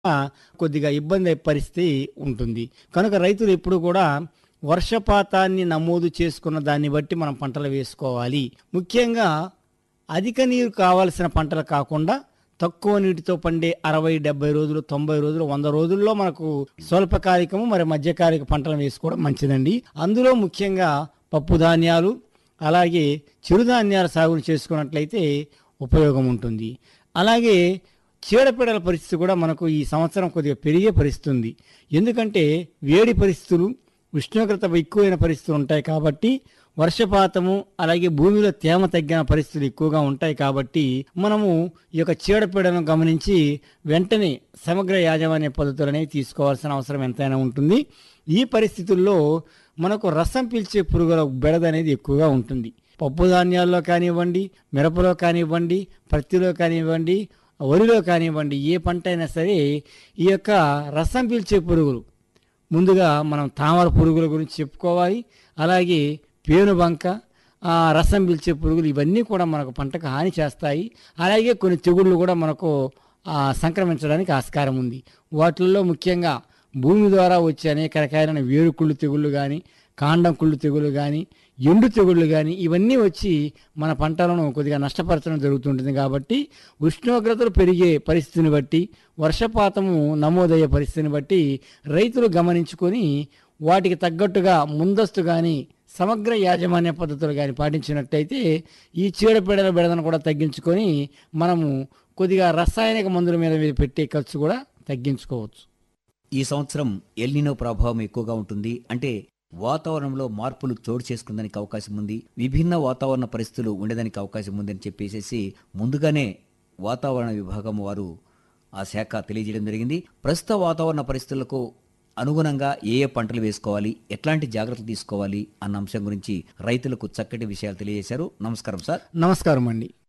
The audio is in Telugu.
కొద్దిగా ఇబ్బంది అయ్యే పరిస్థితి ఉంటుంది కనుక రైతులు ఎప్పుడు కూడా వర్షపాతాన్ని నమోదు చేసుకున్న దాన్ని బట్టి మనం పంటలు వేసుకోవాలి ముఖ్యంగా అధిక నీరు కావాల్సిన పంటలు కాకుండా తక్కువ నీటితో పండే అరవై డెబ్బై రోజులు తొంభై రోజులు వంద రోజుల్లో మనకు స్వల్పకాలికము మరి మధ్యకాలిక పంటలు వేసుకోవడం మంచిదండి అందులో ముఖ్యంగా పప్పు ధాన్యాలు అలాగే చిరుధాన్యాల సాగును చేసుకున్నట్లయితే ఉపయోగం ఉంటుంది అలాగే చీడపీడల పరిస్థితి కూడా మనకు ఈ సంవత్సరం కొద్దిగా పెరిగే పరిస్థితి ఉంది ఎందుకంటే వేడి పరిస్థితులు ఉష్ణోగ్రత ఎక్కువైన పరిస్థితులు ఉంటాయి కాబట్టి వర్షపాతము అలాగే భూమిలో తేమ తగ్గిన పరిస్థితులు ఎక్కువగా ఉంటాయి కాబట్టి మనము ఈ యొక్క చీడపీడలను గమనించి వెంటనే సమగ్ర యాజమాన్య పద్ధతులు అనేవి తీసుకోవాల్సిన అవసరం ఎంతైనా ఉంటుంది ఈ పరిస్థితుల్లో మనకు రసం పీల్చే పురుగుల బెడద అనేది ఎక్కువగా ఉంటుంది పప్పు ధాన్యాల్లో కానివ్వండి మిరపలో కానివ్వండి పత్తిలో కానివ్వండి వరిలో కానివ్వండి ఏ పంట అయినా సరే ఈ యొక్క రసం పీల్చే పురుగులు ముందుగా మనం తామర పురుగుల గురించి చెప్పుకోవాలి అలాగే పేనుబంక ఆ, రసం పీల్చే పురుగులు ఇవన్నీ కూడా మనకు పంటకు హాని చేస్తాయి అలాగే కొన్ని తెగుళ్ళు కూడా మనకు ఆ, సంక్రమించడానికి ఆస్కారం ఉంది వాటిల్లో ముఖ్యంగా భూమి ద్వారా వచ్చే అనేక రకాలైన వేరుకుళ్ళు తెగుళ్ళు కానీ కాండం కుళ్ళు తెగులు కానీ ఎండు తెగుళ్ళు కానీ ఇవన్నీ వచ్చి మన పంటలను కొద్దిగా నష్టపరచడం జరుగుతుంటుంది కాబట్టి ఉష్ణోగ్రతలు పెరిగే పరిస్థితిని బట్టి వర్షపాతము నమోదయ్యే పరిస్థితిని బట్టి రైతులు గమనించుకొని వాటికి తగ్గట్టుగా ముందస్తు కానీ సమగ్ర యాజమాన్య పద్ధతులు కానీ పాటించినట్టయితే ఈ చీడపీడల బెడదను కూడా తగ్గించుకొని మనము కొద్దిగా రసాయనిక మందుల మీద పెట్టే ఖర్చు కూడా తగ్గించుకోవచ్చు ఈ సంవత్సరం ఎల్నినో ప్రభావం ఎక్కువగా ఉంటుంది అంటే వాతావరణంలో మార్పులు చోటు చేసుకుందానికి అవకాశం ఉంది విభిన్న వాతావరణ పరిస్థితులు ఉండేదానికి అవకాశం ఉందని చెప్పేసి ముందుగానే వాతావరణ విభాగం వారు ఆ శాఖ తెలియజేయడం జరిగింది ప్రస్తుత వాతావరణ పరిస్థితులకు అనుగుణంగా ఏ ఏ పంటలు వేసుకోవాలి ఎట్లాంటి జాగ్రత్తలు తీసుకోవాలి అన్న అంశం గురించి రైతులకు చక్కటి విషయాలు తెలియజేశారు నమస్కారం సార్ నమస్కారం అండి